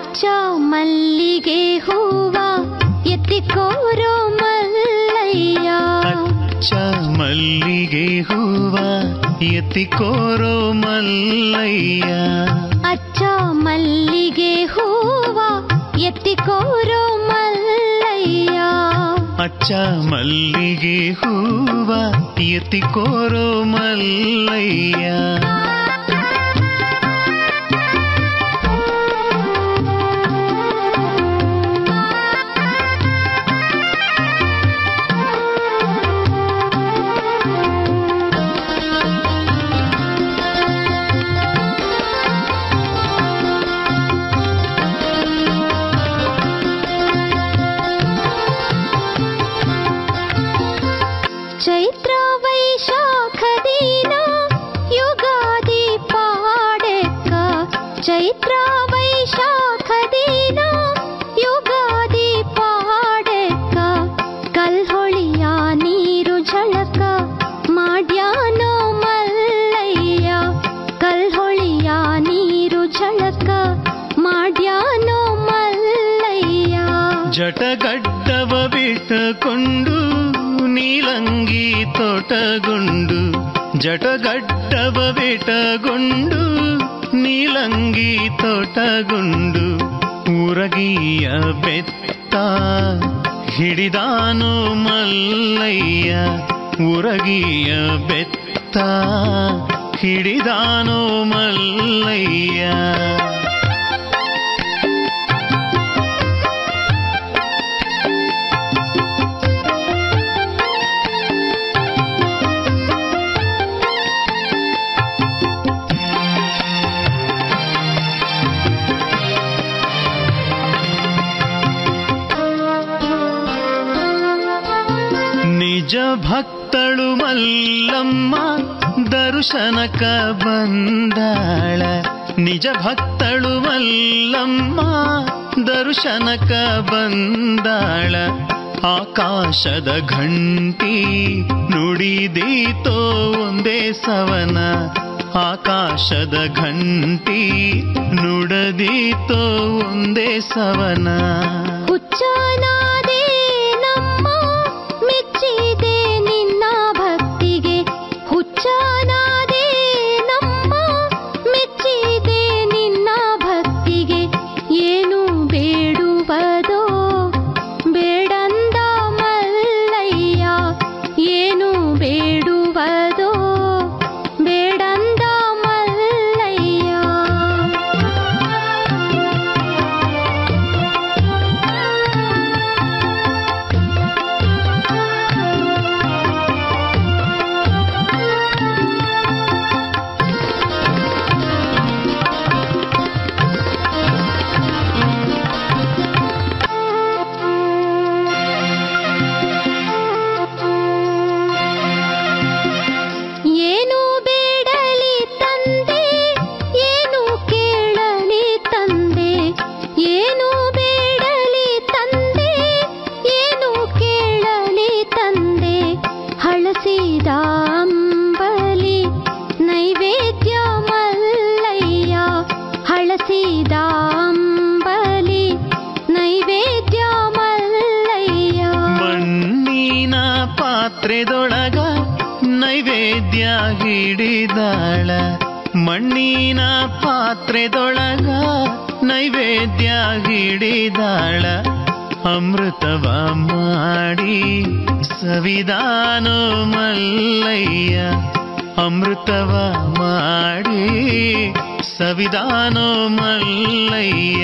ಅಚ್ಚ ಮಲ್ಲಿಗೆ ಹೂವ ಎತ್ತಿಕೋರೋ ಮಲ್ಲಯ್ಯ ಅಚ್ಚ ಮಲ್ಲಿಗೆ ಹೂವ ಎತ್ತಿಕೋರೋ ಮಲ್ಲಯ್ಯ ಅಚ್ಚ ಮಲ್ಲಿಗೆ ಹೂವ ಎತ್ತಿಕೋರೋ ಮಲ್ಲಯ್ಯ ಅಚ್ಚ ಮಲ್ಲಿಗೆ ಹೂವ ಎತ್ತಿಕೋರೋ ಮಲ್ಲಯ್ಯ ಚೈತ್ರ ವೈಶಾಖ ದಿನ ಯುಗಾದಿ ಪಾಡೆಕ್ಕ ಚೈತ್ರ ವೈಶಾಖ ದಿನ ಯುಗಾದಿ ಪಾಡೆಕ್ಕ ಕಲ್ಹೊಳಿಯ ನೀರು ಝಳಕ ಮಾಡ್ಯಾನೋ ಮಲ್ಲಯ್ಯ ಕಲ್ಹೊಳಿಯ ನೀರು ಝಳಕ ಮಾಡ್ಯಾನೋ ಮಲ್ಲಯ್ಯ ಜಟಗಡ್ಡವ ಬಿಟ್ಟಕೊಂಡು ನೀಲಂಗಿ ತೋಟಗೊಂಡು ಜಟಗಡ್ಡವ ಬಿಟ್ಟಗೊಂಡು ನೀಲಂಗಿ ತೋಟಗೊಂಡು ಉರಗಿಯ ಬೆತ್ತ ಹಿಡಿದಾನು ಮಲ್ಲಯ್ಯ ಉರಗಿಯ ಬೆತ್ತ ಹಿಡಿದಾನು ಮಲ್ಲಯ್ಯ ನಿಜ ಭಕ್ತಳು ಮಲ್ಲಮ್ಮ ದರ್ಶನಕ ಬಂದಾಳ ನಿಜ ಭಕ್ತಳು ಮಲ್ಲಮ್ಮ ದರ್ಶನಕ ಬಂದಾಳ ಆಕಾಶದ ಘಂಟಿ ನುಡಿದೀತೋ ಒಂದೇ ಸವನ ಆಕಾಶದ ಘಂಟಿ ನುಡದೀತೋ ಒಂದೇ ಸವನ ಹುಚ್ಚನಾದೆ ನಮ್ಮ ಮೆಚ್ಚಿದೆ ನಿನ್ನ ಭಕ್ತಿಗೆ ಹುಚ್ಚನಾದೆ ನಮ್ಮ ಮೆಚ್ಚಿದೆ ನಿನ್ನ ಭಕ್ತಿಗೆ ಏನು ಬೇಡುವುದೋ ಬೇಡಂದ ಮಲ್ಲಯ್ಯ ಏನು ಬೇಡುವುದೋ ಬೇಡಂದ ಮಲ್ಲಯ್ಯ ಏನು ಬೇಡಲಿ ತಂದೆ ಏನು ಕೇಳಲಿ ತಂದೆ ಏನು ಬೇಡಲಿ ತಂದೆ ಏನು ಕೇಳಲಿ ತಂದೆ ಹಳಸಿದ ಅಂಬಲಿ ನೈವೇದ್ಯ ಮಲ್ಲಯ್ಯ ಹಳಸಿದ ಅಂಬಲಿ ನೈವೇದ್ಯ ಮಲ್ಲಯ್ಯ ಮಣ್ಣಿನ ಪಾತ್ರೆದೊಳಗ ನೈವೇದ್ಯ ಹಿಡಿದಾಳ ಮಣ್ಣಿನ ಪಾತ್ರೆದೊಳಗ ನೈವೇದ್ಯ ಹಿಡಿದಾಳ ಅಮೃತವ ಮಾಡಿ ಸವಿದಾನು ಮಲ್ಲಯ್ಯ ಅಮೃತವ ಮಾಡಿ ಸವಿದಾನು ಮಲ್ಲಯ್ಯ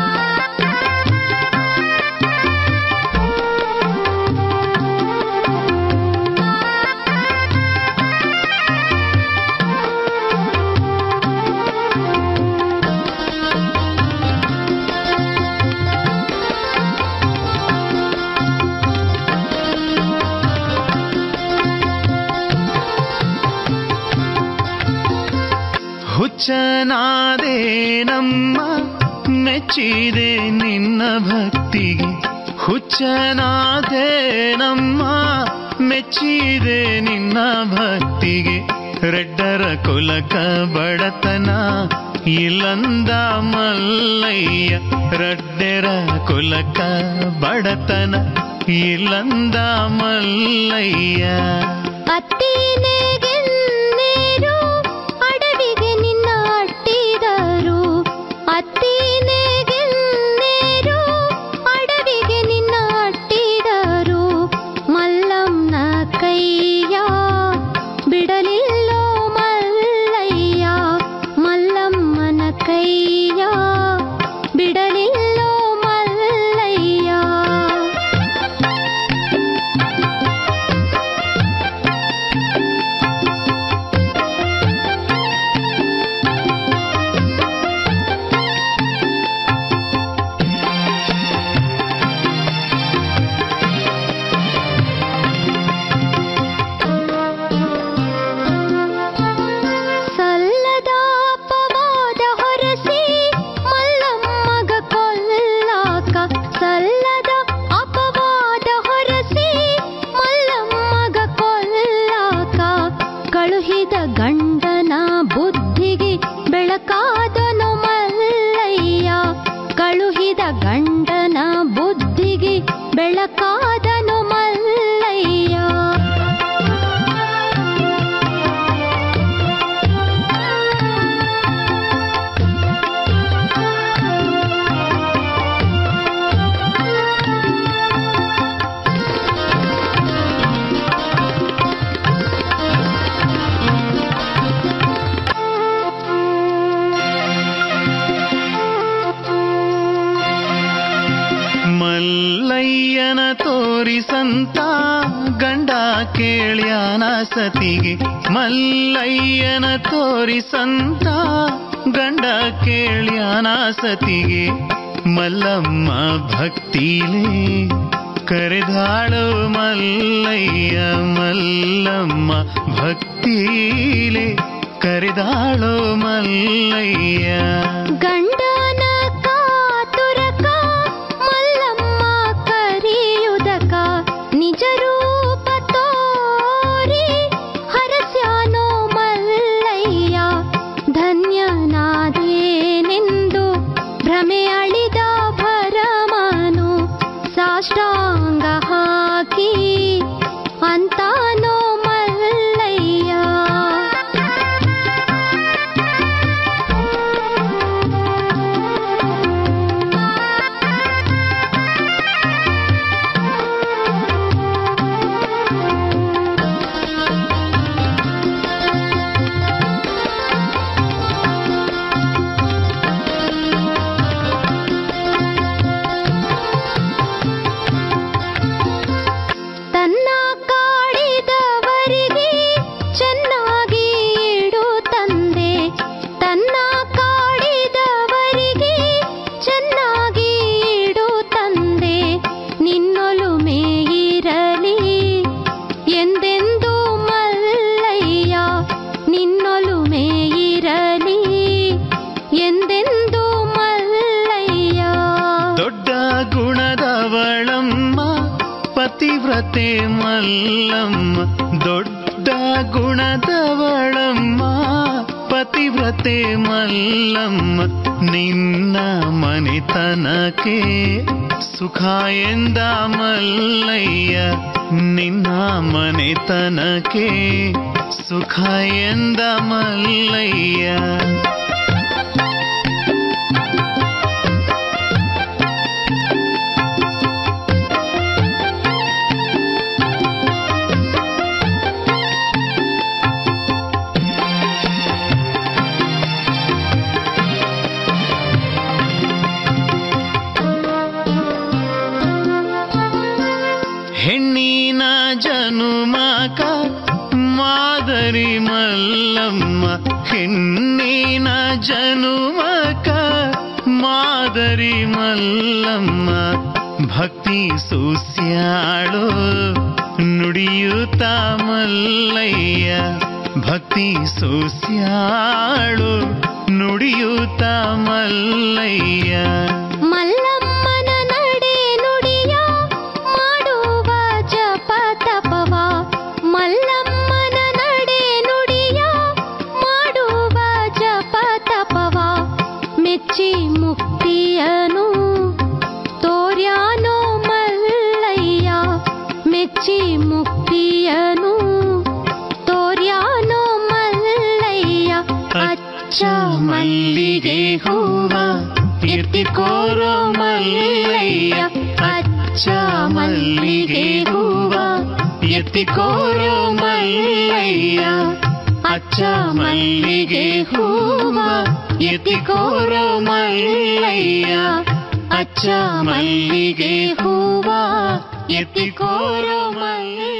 ಹುಚ್ಚನಾದೆ ನಮ್ಮ ಮೆಚ್ಚಿದೆ ನಿನ್ನ ಭಕ್ತಿಗೆ ಹುಚ್ಚನಾದೆ ನಮ್ಮ ಮೆಚ್ಚಿದೆ ನಿನ್ನ ಭಕ್ತಿಗೆ ರೆಡ್ಡರ ಕುಲಕ ಬಡತನ ಇಲ್ಲಂದ ಮಲ್ಲಯ್ಯ ರಡ್ಡೆರ ಕುಲಕ ಬಡತನ ಇಲ್ಲಂದ ಮಲ್ಲಯ್ಯ ಅತ್ತಿನೆಗೆನ್ನೇರು ಅಡವಿಗೆ ನಿನ್ನ ಅಟ್ಟಿದರು ಅತ್ತಿನೆಗೆನ್ನೇರು ಅಡವಿಗೆ ನಿನ್ನ ಅಟ್ಟಿದರು ಮಲ್ಲಮ್ಮನ ಕೈಯ ಬಿಡಲಿಲ್ಲೋ ಮಲ್ಲಯ್ಯ ಮಲ್ಲಮ್ಮನ ಕೈಯ ಬಿಡಲಿಲ್ಲೋ ಮಲ್ಲಯ್ಯ ಸಲ್ಲದ ಅಪವಾದ ಹೊರಸಿ ಮಲ್ಲಮ್ಮಗ ಕೊಲ್ಲಾಕ ಸಲ್ಲದ ಅಪವಾದ ಹೊರಸಿ ಮಲ್ಲಮ್ಮಗ ಕೊಲ್ಲಾಕ ಕಳುಹಿದ ಗಂಡನ ಬುದ್ಧಿಗೆ ಬೆಳಕಾದನು ಮಲ್ಲಯ್ಯ ಕಳುಹಿದ ಗಂಡನ ಬುದ್ಧಿಗೆ ಬೆಳಕಾದನು ಮಲ್ಲಯ್ಯ ಮಲ್ಲಯ್ಯನ ತೋರಿಸಂತ ಗಂಡ ಕೇಳ್ಯಾನ ಸತಿಗೆ ಮಲ್ಲಯ್ಯನ ತೋರಿಸಂತ ಗಂಡ ಕೇಳ್ಯಾನ ಸತಿಗೆ ಮಲ್ಲಮ್ಮ ಭಕ್ತಿಲೇ ಕರೆದಾಳು ಮಲ್ಲಯ್ಯ ಮಲ್ಲಮ್ಮ ಭಕ್ತಿಲೇ ಕರೆದಾಳು ಮಲ್ಲಯ್ಯ ಗಂಡನ ಕಾತುರಕ ಮಲ್ಲಮ್ಮ ಕರಿಯುದಕ ನಿಜ ರೂಪ ತೋರಿ ಹರಸ್ಯಾನೋ ಮಲ್ಲಯ್ಯ ಧನ್ಯನಾದೇನೆಂದು ಭ್ರಮೆ ಅಳಿದ ಭರಮನು ಸಾಷ್ಟಾಂಗ ಹಾಕಿ ಅಂತಾನೋ ಮಲ್ಲಯ್ಯ ತನ್ನ ಕಾಡಿದವರಿಗೆ ಚೆನ್ನಾಗಿ ಇಡು ತಂದೆ ತನ್ನ ಕಾಡಿದವರಿಗೆ ಚೆನ್ನಾಗಿ ಇಡು ತಂದೆ ನಿನ್ನೊಲುಮೆ ಇರಲಿ ಎಂದೆಂದು ಮಲ್ಲಯ್ಯ ನಿನ್ನೊಲುಮೆ ಇರಲಿ ಎಂದೆಂದು ಮಲ್ಲಯ್ಯ ದೊಡ್ಡ ಗುಣದವಳಮ್ಮ ಪತಿವ್ರತೆ ಮಲ್ಲಮ್ಮ ದೊಡ್ಡ ಗುಣದವಳಮ್ಮ ಪತಿವ್ರತೆ ಮಲ್ಲಮ್ಮ ನಿನ್ನ ಮನೆತನಕ್ಕೆ ಸುಖ ಎಂದ ಮಲ್ಲಯ್ಯ ನಿನ್ನ ಮನೆತನಕ್ಕೆ ಸುಖ ಎಂದ ಮಲ್ಲಯ್ಯ ಹೆಣ್ಣಿನ ಜನುಮಕ ಮಾದರಿ ಮಲ್ಲಮ್ಮ ಹೆಣ್ಣಿನ ಜನುಮಕ ಮಾದರಿ ಮಲ್ಲಮ್ಮ ಭಕ್ತಿ ಸೂಸ್ಯಾಳು ನುಡಿಯುತ್ತ ಮಲ್ಲಯ್ಯ ಭಕ್ತಿ ಸೂಸ್ಯಾಳು ನುಡಿಯುತ್ತ ಮಲ್ಲಯ್ಯ ಮಲ್ಲಮ್ಮನ ನಡೆ ನುಡಿಯ ಮಾಡುವ ಜಪ ತಪವ ಮಲ್ಲಮ್ಮನ ನಡೆ ನುಡಿಯ ಮಾಡುವ ಜಪ ತಪವ ಮುಕ್ತಿಯನು ತೋರ್ಯಾನೋ ಮಲ್ಲಯ್ಯ ಮೆಚ್ಚಿ ಮುಕ್ತಿಯನು ತೋರ್ಯಾನೋ ಮಲ್ಲಯ್ಯ ಅಚ್ಚ ಮಲ್ಲಿಗೆ ಹೂವ ಎತ್ತಿಕೋರೋ ಮಲ್ಲಯ್ಯ ಅಚ್ಚ ಮಲ್ಲಿಗೆ ಹೂವ ಎತ್ತಿಕೋರೋ ಮಲ್ಲಯ್ಯ ಅಚ್ಚ ಮಲ್ಲಿಗೆ ಹೂವ ಎತ್ತಿಕೋರೋ ಮಲ್ಲಯ್ಯ ಅಚ್ಚ ಮಲ್ಲಿಗೆ ಹೂವ ಎತ್ತಿಕೋರೋ ಮಲ್ಲಯ್ಯ